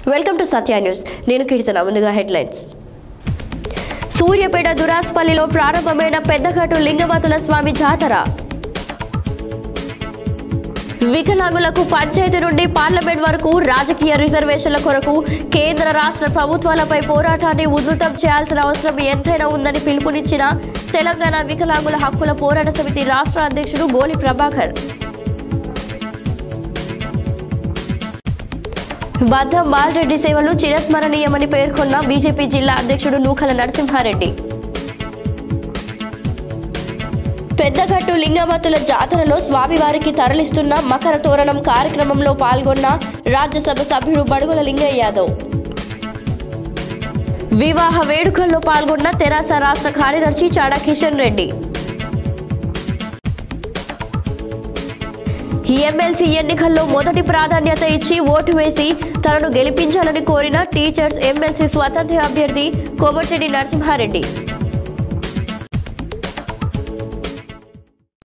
welcome to Satya news నేను కీర్తన ముందుగా headlines Suryapet దురాస్పల్లిలో ప్రారంభమైన పెద్దగట్టు లింగమతుల స్వామి జాతర వికలాంగులకు పంచాయతీ నుండి పార్లమెంట్ వరకు రాజకీయ రిజర్వేషన్ల కొరకు కేంద్ర రాష్ట్ర ప్రభుత్వాలపై పోరాటాన్ని ఉధృతం చేయాల్సిన అవసరం ఎంతైనా ఉందని పిలుపునిచ్చిన తెలంగాణ వికలాంగుల హక్కుల పోరాట సమితి రాష్ట్ర అధ్యక్షుడు గోలి ప్రభాకర్ బద్ద బాలరెడ్డి సేవలు చిరస్మరణీయమని పేర్కొన్న బీజేపీ జిల్లా అధ్యక్షుడు నూకల నరసింహారెడ్డి పెద్దగట్టు లింగమతుల జాతరలో స్వామివారికి తరలిస్తున్న మకర తోరణం కార్యక్రమంలో పాల్గొన్న రాజ్యసభ సభ్యుడు బడుగుల లింగయ్య యాదవ్ వివాహ వేడుకల్లో పాల్గొన్న తెరాస రాష్ట్ర కార్యదర్శి చాడా కిషన్ రెడ్డి ఎమ్మెల్సీ ఎన్నికల్లో మొదటి ప్రాధాన్యత ఇచ్చి ఓటు వేసి తనను గెలిపించాలని కోరిన టీచర్స్ ఎమ్మెల్సీ స్వతంత్ర అభ్యర్థి కోమటిరెడ్డి నరసింహారెడ్డి